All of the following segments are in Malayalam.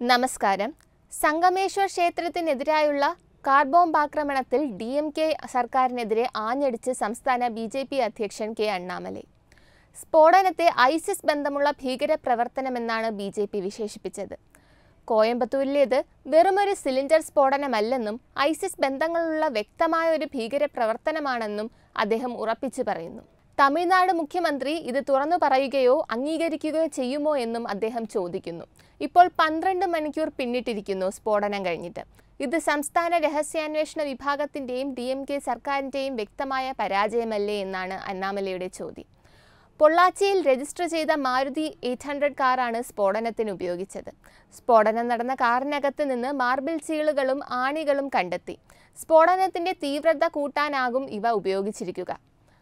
നമസ്കാരം സംഗമേശ്വർ ക്ഷേത്രത്തിനെതിരായുള്ള കാർ ബോംബ് ആക്രമണത്തിൽ ഡി എം കെ സർക്കാരിനെതിരെ ആഞ്ഞടിച്ച് സംസ്ഥാന ബി ജെ പി അധ്യക്ഷൻ കെ അണ്ണാമലൈ സ്ഫോടനത്തെ ഐസിസ് ബന്ധമുള്ള ഭീകര പ്രവർത്തനമെന്നാണ് ബി ജെ പി വിശേഷിപ്പിച്ചത് കോയമ്പത്തൂരിലേത് വെറുമൊരു സിലിണ്ടർ സ്ഫോടനമല്ലെന്നും ഐസിസ് ബന്ധങ്ങളുള്ള വ്യക്തമായ ഒരു ഭീകര പ്രവർത്തനമാണെന്നും അദ്ദേഹം ഉറപ്പിച്ചു പറയുന്നു തമിഴ്നാട് മുഖ്യമന്ത്രി ഇത് തുറന്നു പറയുകയോ അംഗീകരിക്കുകയോ ചെയ്യുമോ എന്നും അദ്ദേഹം ചോദിക്കുന്നു ഇപ്പോൾ പന്ത്രണ്ട് മണിക്കൂർ പിന്നിട്ടിരിക്കുന്നു സ്ഫോടനം കഴിഞ്ഞിട്ട് ഇത് സംസ്ഥാന രഹസ്യാന്വേഷണ വിഭാഗത്തിന്റെയും ഡി എം കെ സർക്കാരിന്റെയും വ്യക്തമായ പരാജയമല്ലേ എന്നാണ് അണ്ണാമലയുടെ ചോദ്യം പൊള്ളാച്ചിയിൽ രജിസ്റ്റർ ചെയ്ത മാരുതി എയ്റ്റ് ഹൺഡ്രഡ് കാറാണ് സ്ഫോടനത്തിന് ഉപയോഗിച്ചത് സ്ഫോടനം നടന്ന കാറിനകത്ത് നിന്ന് മാർബിൾ ചീളുകളും ആണികളും കണ്ടെത്തി സ്ഫോടനത്തിന്റെ തീവ്രത കൂട്ടാനാകും ഇവ ഉപയോഗിച്ചിരിക്കുക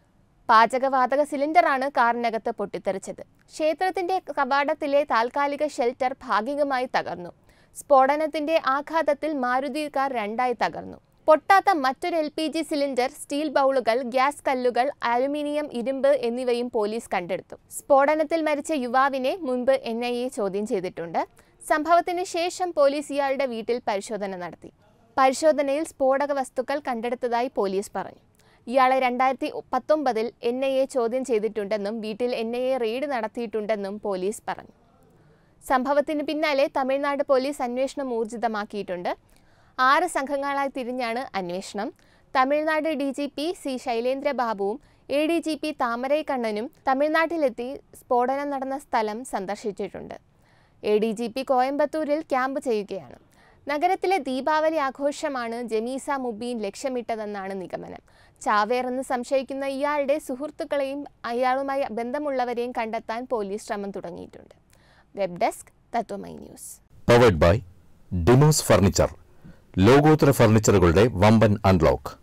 പാചകവാതക സിലിണ്ടറാണ് കാറിനകത്ത് പൊട്ടിത്തെറിച്ചത് ക്ഷേത്രത്തിന്റെ കവാടത്തിലെ താൽക്കാലിക ഷെൽട്ടർ ഭാഗികമായി തകർന്നു സ്ഫോടനത്തിന്റെ ആഘാതത്തിൽ മാരുതി കാർ രണ്ടായി തകർന്നു പൊട്ടാത്ത മറ്റൊരു L P G cylinder steel ബൗളുകൾ ഗ്യാസ് കല്ലുകൾ അലുമിനിയം ഇരുമ്പ് എന്നിവയും പോലീസ് കണ്ടെടുത്തു സ്ഫോടനത്തിൽ മരിച്ച യുവാവിനെ മുൻപ് എൻ ഐ എ ചോദ്യം ചെയ്തിട്ടുണ്ട് സംഭവത്തിന് ശേഷം പോലീസ് ഇയാളുടെ വീട്ടിൽ പരിശോധന നടത്തി പരിശോധനയിൽ സ്ഫോടക വസ്തുക്കൾ കണ്ടെടുത്തതായി പോലീസ് പറഞ്ഞു ഇയാളെ രണ്ടായിരത്തി പത്തൊമ്പതിൽ എൻ ഐ എ ചോദ്യം ചെയ്തിട്ടുണ്ടെന്നും വീട്ടിൽ എൻ ഐ എ റെയ്ഡ് നടത്തിയിട്ടുണ്ടെന്നും പോലീസ് പറഞ്ഞു സംഭവത്തിന് പിന്നാലെ തമിഴ്നാട് പോലീസ് അന്വേഷണം ഊർജിതമാക്കിയിട്ടുണ്ട് ആറ് സംഘങ്ങളായി തിരിഞ്ഞാണ് അന്വേഷണം Tamil Nadu D G P C Sailendra ബാബുവും A D G P Thamarai കണ്ണനും തമിഴ്നാട്ടിലെത്തി സ്ഫോടനം നടന്ന സ്ഥലം സന്ദർശിച്ചിട്ടുണ്ട് എ ഡി ജി പി കോയമ്പത്തൂരിൽ ക്യാമ്പ് ചെയ്യുകയാണ് നഗരത്തിലെ ദീപാവലി ആഘോഷമാണ് ജമീസ മുബീൻ ലക്ഷ്യമിട്ടതെന്നാണ് നിഗമനം ചാവേർ എന്ന് സംശയിക്കുന്ന ഇയാളുടെ സുഹൃത്തുക്കളെയും അയാളുമായി ബന്ധമുള്ളവരെയും കണ്ടെത്താൻ പോലീസ് ശ്രമം തുടങ്ങിയിട്ടുണ്ട് web desk Tatwamayi news powered by Demos furniture ലോകോത്തര ഫർണിച്ചറുകളുടെ വമ്പൻ അൺലോക്ക്